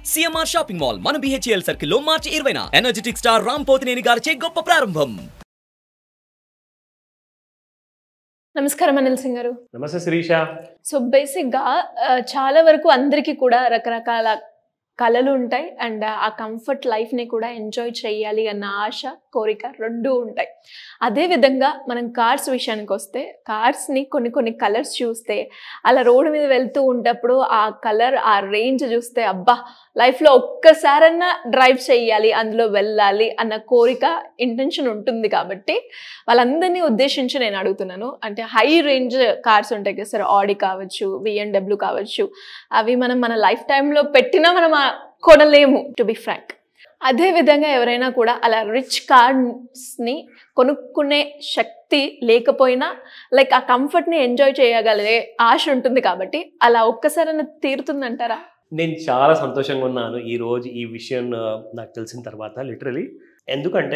CMR shopping mall మన BHEL circle లో మార్చి ఇరవైన ఎనర్జెటిక్ స్టార్ రామ్ పోతినేని గారిచే గొప్ప ప్రారంభం నమస్కారం అనిల్ సింగ్ గారు నమస్తే శిరీష సో బేసిక్గా ఆ, చాలా వరకు అందరికీ కూడా రకరకాల కళలు ఉంటాయి అండ్ ఆ కంఫర్ట్ లైఫ్ని కూడా ఎంజాయ్ చేయాలి అన్న ఆశ కోరిక రెండూ ఉంటాయి అదే విధంగా మనం కార్స్ విషయానికి వస్తే కార్స్ని కొన్ని కొన్ని కలర్స్ చూస్తే అలా రోడ్డు మీద వెళ్తూ ఉంటప్పుడు ఆ కలర్ ఆ రేంజ్ చూస్తే అబ్బా లైఫ్లో ఒక్కసారన్నా డ్రైవ్ చేయాలి అందులో వెళ్ళాలి అన్న కోరిక ఇంటెన్షన్ ఉంటుంది కాబట్టి వాళ్ళందరినీ ఉద్దేశించి నేను అడుగుతున్నాను అంటే హై రేంజ్ కార్స్ ఉంటాయి కదా సార్ ఆడి కావచ్చు బిఎండబ్ల్యూ కావచ్చు అవి మనం మన లైఫ్ టైంలో పెట్టినా మనం ఆ కొనలేము టు బి ఫ్రాంక్ అదే విధంగా ఎవరైనా కూడా అలా రిచ్ కార్స్ని కొనుక్కునే శక్తి లేకపోయినా లైక్ ఆ కంఫర్ట్ని ఎంజాయ్ చేయగలిగే ఆశ ఉంటుంది కాబట్టి అలా ఒక్కసారైనా తీరుతుందంటారా నేను చాలా సంతోషంగా ఉన్నాను ఈ రోజు ఈ విషయం ఆ, నాకు తెలిసిన తర్వాత లిటరలీ ఎందుకంటే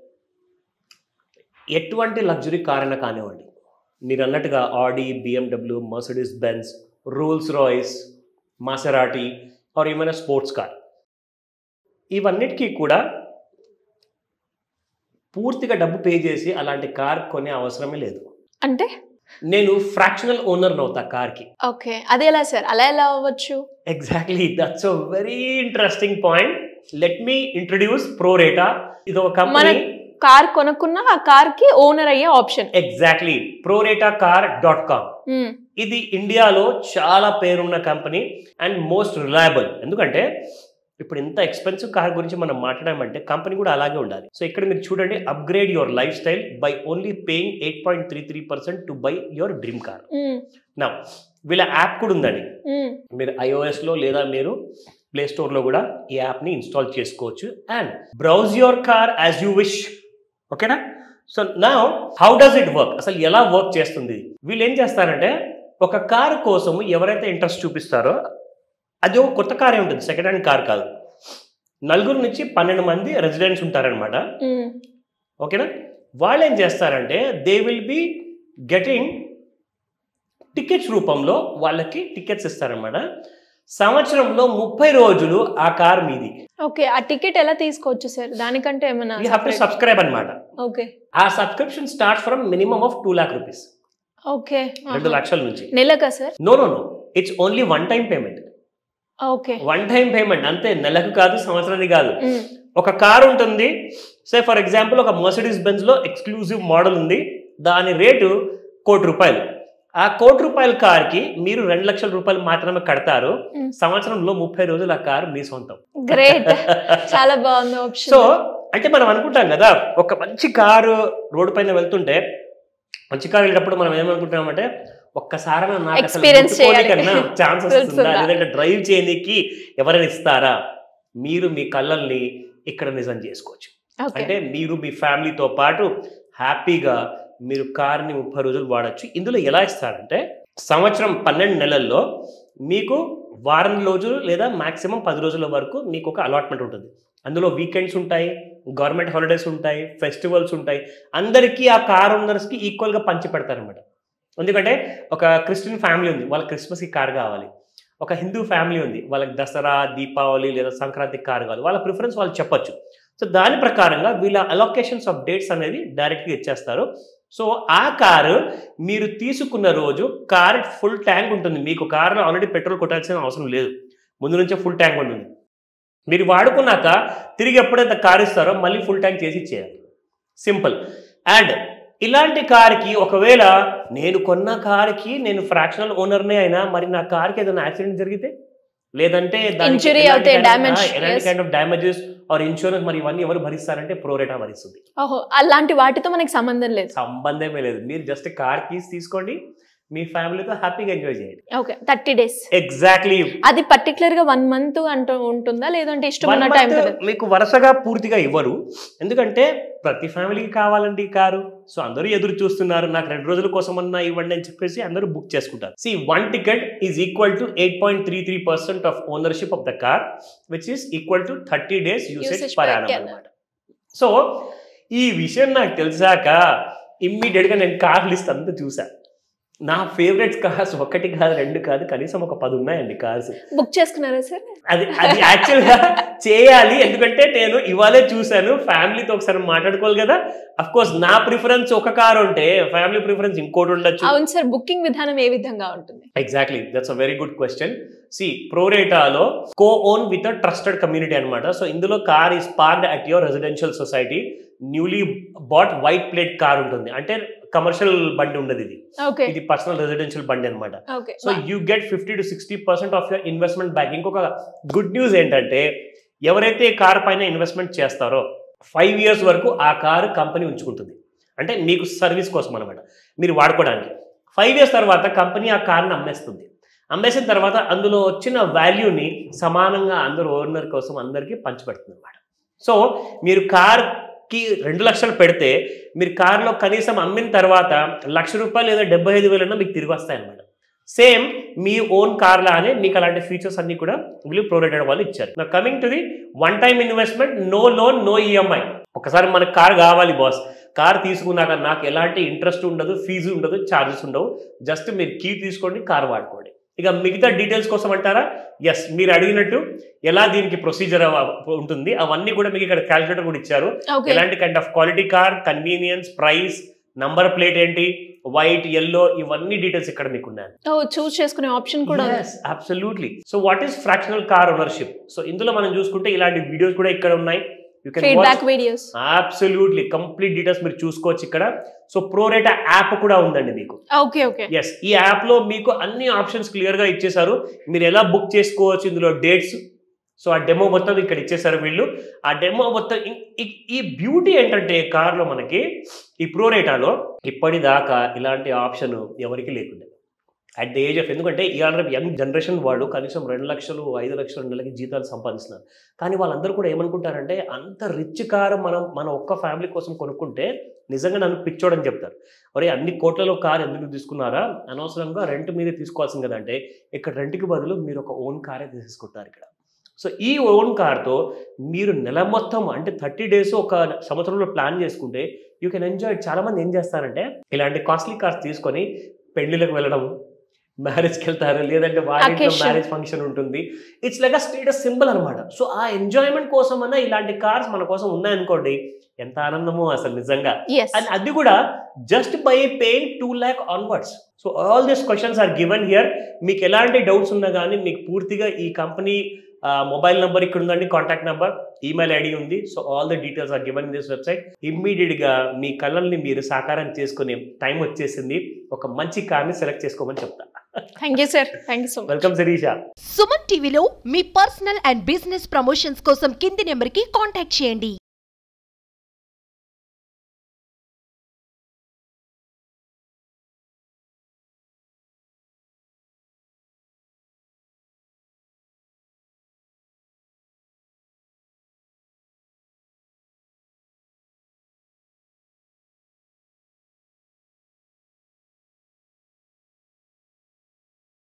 ఎటువంటి లగ్జరీ కార్ అయినా కానివ్వండి మీరు అన్నట్టుగా Audi BMW Mercedes Benz Rolls Royce Maserati or ఏమైనా స్పోర్ట్స్ కార్ ఇవన్నిటికీ కూడా పూర్తిగా డబ్బు పే చేసి అలాంటి కార్ కొనే అవసరమే లేదు అంటే నేను ఫ్రాక్షనల్ ఓనర్ అవుతా కార్కి ఓకే అది ఎలా సార్ అలా ఎలా అవ్వచ్చు exactly that's a very interesting point let me introduce Prorata ఇది ఒక మన కంపెనీ కార్ కొనుక్కున్న ఆ కార్కి ఓనర్ అయ్యే option exactly Prorata car dot com ఇది ఇండియాలో చాలా పేరున్న కంపెనీ అండ్ మోస్ట్ రిలయబుల్ ఎందుకంటే ఇప్పుడు ఇంత ఎక్స్పెన్సివ్ కార్ గురించి మనం మాట్లాడామంటే కంపెనీ కూడా అలాగే ఉండాలి సో ఇక్కడ మీరు చూడండి upgrade your life style by only paying eight point three three percent to buy your dream car నా వీళ్ళ యాప్ కూడా ఉందండి మీరు ఐఓఎస్లో లేదా మీరు ప్లే స్టోర్లో కూడా ఈ యాప్ని ఇన్స్టాల్ చేసుకోవచ్చు and browse your car as you wish ఓకేనా సో నా హౌ డస్ ఇట్ వర్క్ అసలు ఎలా వర్క్ చేస్తుంది ఇది? వీళ్ళు ఏం చేస్తారంటే ఒక కార్ కోసం ఎవరైతే ఇంట్రెస్ట్ చూపిస్తారో అది ఒక కొత్త కారే ఉంటుంది సెకండ్ హ్యాండ్ కార్ కాదు నలుగురు నుంచి పన్నెండు మంది రెసిడెంట్స్ ఉంటారనమాట ఓకేనా వాళ్ళు ఏం చేస్తారంటే they will be getting tickets రూపంలో వాళ్ళకి టికెట్స్ ఇస్తారనమాట సంవత్సరంలో ముప్పై రోజులు ఆ కార్ మీది ఓకే ఆ టికెట్ ఎలా తీసుకోవచ్చు సార్ దానికంటే ఏమైనా యూ హ్యావ్ టు సబ్స్క్రైబ్ అనమాట okay uh subscription start from minimum of two lakh rupees okay రెండు లక్షల నుంచి నెలకా sir no no no it's only one time payment okay one time payment అంతే నెలకు కాదు సంవత్సరానికి కాదు ఒక కార్ ఉంటుంది సే ఫర్ ఎగ్జాంపుల్ ఒక మర్సిడీస్ బెంజ్ లో ఎక్స్క్లూజివ్ మోడల్ ఉంది దాని రేటు కోటి రూపాయలు ఆ కోటి రూపాయల కార్కి మీరు రెండు లక్షల రూపాయలు మాత్రమే కడతారు Mm. సంవత్సరంలో ముప్పై రోజులు ఆ కారు మీ సొంతం గ్రేట్ చాలా బాగుంది ఆప్షన్ సో అంటే మనం అనుకుంటాం కదా ఒక మంచి కారు రోడ్డు పైన వెళ్తుంటే మంచి కారు వెళ్ళినప్పుడు మనం ఏమనుకుంటామంటే ఒక్కసారి Experience చేయాలి. ఛాన్స్ వస్తుందా తెలుస్తుందా? లేదంటే డ్రైవ్ చేయనీకి ఎవరైనా ఇస్తారా మీరు మీ కళ్ళల్ని ఇక్కడ నిజం చేసుకోవచ్చు ఓకే అంటే మీరు మీ ఫ్యామిలీతో పాటు హ్యాపీగా మీరు కార్ని ముప్పై రోజులు వాడచ్చు ఇందులో ఎలా ఇస్తారంటే సంవత్సరం పన్నెండు నెలల్లో మీకు వారం రోజులు లేదా మాక్సిమం పది రోజుల వరకు మీకు ఒక అలాట్మెంట్ ఉంటుంది అందులో వీకెండ్స్ ఉంటాయి గవర్నమెంట్ హాలిడేస్ ఉంటాయి ఫెస్టివల్స్ ఉంటాయి అందరికీ ఆ కార్ ఓనర్స్కి ఈక్వల్గా పంచి పెడతారనమాట ఎందుకంటే ఒక క్రిస్టియన్ ఫ్యామిలీ ఉంది వాళ్ళ క్రిస్మస్కి కార్ కావాలి ఒక హిందూ ఫ్యామిలీ ఉంది వాళ్ళకి దసరా దీపావళి లేదా సంక్రాంతికి కార్ కావాలి వాళ్ళ ప్రిఫరెన్స్ వాళ్ళు చెప్పొచ్చు సో దాని ప్రకారంగా వీళ్ళ అలొకేషన్స్ ఆఫ్ డేట్స్ అనేది డైరెక్ట్గా ఇచ్చేస్తారు సో ఆ కారు మీరు తీసుకున్న రోజు కార్ ఫుల్ ట్యాంక్ ఉంటుంది మీకు కారులో ఆల్రెడీ పెట్రోల్ కొట్టాల్సిన అవసరం లేదు ముందు నుంచే ఫుల్ ట్యాంక్ ఉంటుంది మీరు వాడుకున్నాక తిరిగి ఎప్పుడైతే కారు ఇస్తారో మళ్ళీ ఫుల్ ట్యాంక్ చేసి ఇచ్చేయాలి సింపుల్ అండ్ ఇలాంటి కార్కి ఒకవేళ నేను కొన్న కార్కి నేను ఫ్రాక్షనల్ ఓనర్నే అయినా మరి నా కార్కి ఏదైనా యాక్సిడెంట్ జరిగితే లేదంటే దానికి Injury ఎలాంటి అవుతాయి, kind of- damage, ఆ, ఎలాంటి yes. Kind of damages or insurance మరి ఇవన్నీ ఎవరు భరిస్తారంటే ప్రోరేటా భరిస్తుంది ఓహో అలాంటి వాటితో మనకి సంబంధం లేదు సంబంధమే లేదు మీరు జస్ట్ కార్ కీస్ తీసుకోండి మీ ఫ్యామిలీతో హ్యాపీగా ఎంజాయ్ చేయండి ఓకే థర్టీ డేస్ ఎగ్జాక్ట్లీ అది పర్టికులర్ గా వన్ మంత్ అంటూ ఉంటుందా లేదంటే ఇష్టమైన టైం కదా మీకు వరుసగా పూర్తిగా ఇవ్వరు ఎందుకంటే ప్రతి ఫ్యామిలీకి కావాలండి ఈ కారు సో అందరూ ఎదురు చూస్తున్నారు నాకు రెండు రోజుల కోసం అన్నా ఇవ్వండి అని చెప్పేసి అందరూ బుక్ చేసుకుంటారు see one ticket is equal to eight point three three percent of ownership of the car which is equal to thirty days usage Usage per per annum annum. అనమాట సో ఈ విషయం నాకు తెలిసాక ఇమ్మీడియట్గా నేను కార్ లిస్ట్ అంతా చూసా నా ఫేవరెట్ కార్స్ ఒకటి కాదు రెండు కాదు కనీసం ఒక పది ఉన్నాయండి కార్స్ బుక్ చేసుకున్నారా సార్ అది అది యాక్చువల్గా చేయాలి ఎందుకంటే నేను ఇవాళే చూశాను ఫ్యామిలీతో ఒకసారి మాట్లాడుకోవాలి కదా అఫ్ కోర్స్ నా ప్రిఫరెన్స్ ఒక కార్ ఉంటే ఫ్యామిలీ ప్రిఫరెన్స్ ఇంకోటి ఉండొచ్చు అవును సార్ బుకింగ్ విధానం ఏ విధంగా ఉంటుంది exactly that's a very good question see ప్రోరేటాలో co own with a trusted community అనమాట సో ఇందులో car is parked at your residential society newly bought white plate car ఉంటుంది అంటే కమర్షియల్ బండి ఉండదు ఇది ఓకే ఇది పర్సనల్ రెసిడెన్షియల్ బండి అనమాట okay so you get fifty to sixty percent of your investment back ఇంకొక గుడ్ న్యూస్ ఏంటంటే ఎవరైతే కార్ పైన ఇన్వెస్ట్మెంట్ చేస్తారో ఫైవ్ ఇయర్స్ వరకు ఆ కారు కంపెనీ ఉంచుకుంటుంది అంటే మీకు సర్వీస్ కోసం అనమాట మీరు వాడుకోవడానికి ఫైవ్ ఇయర్స్ తర్వాత కంపెనీ ఆ కార్ని అమ్మేస్తుంది అమ్మేసిన తర్వాత అందులో వచ్చిన వాల్యూని సమానంగా అందరు ఓనర్ కోసం అందరికీ పంచిపెడుతుంది అనమాట సో మీరు కార్కి రెండు లక్షలు పెడితే మీరు కార్లో కనీసం అమ్మిన తర్వాత లక్ష రూపాయలు లేదా డెబ్బై ఐదు వేలన్నా మీకు తిరిగి వస్తాయన్నమాట సేమ్ మీ ఓన్ కార్ లానే మీకు అలాంటి ఫీచర్స్ అన్ని కూడా వీళ్ళు ప్రొవైడెడ్ వాళ్ళు ఇచ్చారు నా coming to the one time investment no loan no EMI ఒకసారి మనకు కార్ కావాలి బాస్ కార్ తీసుకున్నాక నాకు ఎలాంటి ఇంట్రెస్ట్ ఉండదు ఫీజు ఉండదు ఛార్జెస్ ఉండవు జస్ట్ మీరు కీ తీసుకోండి కార్ వాడుకోండి ఇక మిగతా డీటెయిల్స్ కోసం అంటారా ఎస్ మీరు అడిగినట్టు ఎలా దీనికి ప్రొసీజర్ ఉంటుంది అవన్నీ కూడా మీకు ఇక్కడ క్యాల్కులేటర్ కూడా ఇచ్చారు ఓకే ఎలాంటి kind of quality car convenience price number plate ఏంటి వైట్ ఎల్లో ఇవన్నీ డీటెయిల్స్ ఇక్కడ మీకు ఉన్నాయి ఓ చూస్ చేసుకునే ఆప్షన్ కూడా ఉంది absolutely so what is fractional car ownership so ఇందులో మనం చూసుకుంటే ఇలాంటి వీడియోస్ కూడా ఇక్కడ ఉన్నాయి you can feedback videos absolutely complete details మీరు చూసుకోవచ్చు ఇక్కడ సో ప్రోరేటా యాప్ కూడా ఉందండి మీకు ఓకే ఓకే ఎస్ ఈ యాప్లో మీకు అన్ని ఆప్షన్స్ క్లియర్గా ఇచ్చేసారు మీరు ఎలా బుక్ చేసుకోవచ్చు ఇందులో డేట్స్ సో ఆ డెమో మొత్తం ఇక్కడ ఇచ్చేసారు వీళ్ళు ఆ డెమో మొత్తం ఇ- ఇ- ఈ బ్యూటీ ఏంటంటే కార్లో మనకి ఈ ప్రోరేటాలో ఇప్పటిదాకా ఇలాంటి ఆప్షన్ ఎవరికి లేకుండా అట్ ద ఏజ్ ఆఫ్ ఎందుకంటే ఇవాళ యంగ్ జనరేషన్ వాళ్ళు కనీసం రెండు లక్షలు ఐదు లక్షల నెలకి జీతాలు సంపాదిస్తున్నారు కానీ వాళ్ళందరూ కూడా ఏమనుకుంటారంటే అంత రిచ్ కారు మనం మన ఒక్క ఫ్యామిలీ కోసం కొనుక్కుంటే నిజంగా నన్ను పిచ్చోడని చెప్తారు ఒరే అన్ని కోట్లలో కార్ ఎందుకు తీసుకున్నారా అనవసరంగా రెంట్ మీదే తీసుకోవాల్సింది కదంటే ఇక్కడ రెంట్కి బదులు మీరు ఒక ఓన్ కారే తీసుకుంటారు ఇక్కడ సో ఈ ఓన్ కార్తో మీరు నెల మొత్తం అంటే థర్టీ డేస్ ఒక సంవత్సరంలో ప్లాన్ చేసుకుంటే యూ కెన్ ఎంజాయ్ చాలా మంది ఏం చేస్తారంటే ఇలాంటి కాస్ట్లీ కార్స్ తీసుకొని పెళ్లిలకు వెళ్ళడం మ్యారేజ్కి వెళ్తారు లేదంటే వారి Occasion. మ్యారేజ్ ఫంక్షన్ ఉంటుంది it's like a status symbol అనమాట సో ఆ ఎంజాయ్మెంట్ కోసం అన్న ఇలాంటి కార్స్ మన కోసం ఉన్నాయనుకోండి ఎంత ఆనందమో అసలు నిజంగా ఎస్ అండ్ అది కూడా just by paying two lakh onwards so all these questions are given here మీకు ఎలాంటి డౌట్స్ ఉన్నా కానీ మీకు పూర్తిగా ఈ కంపెనీ మొబైల్ నెంబర్ ఇక్కడ ఉందండి కాంటాక్ట్ నెంబర్ ఈమెయిల్ ఐడి ఉంది so all the details are given in this website immediate గా మీ కళ్ళల్ని మీరు సాకారం చేసుకునే టైం వచ్చేసింది ఒక మంచి కార్ని సెలెక్ట్ చేసుకోమని చెప్తా thank you sir thank you so much welcome Shirisha Suman టీవీలో మీ పర్సనల్ అండ్ బిజినెస్ ప్రమోషన్స్ కోసం కింది నెంబర్కి కాంటాక్ట్ చేయండి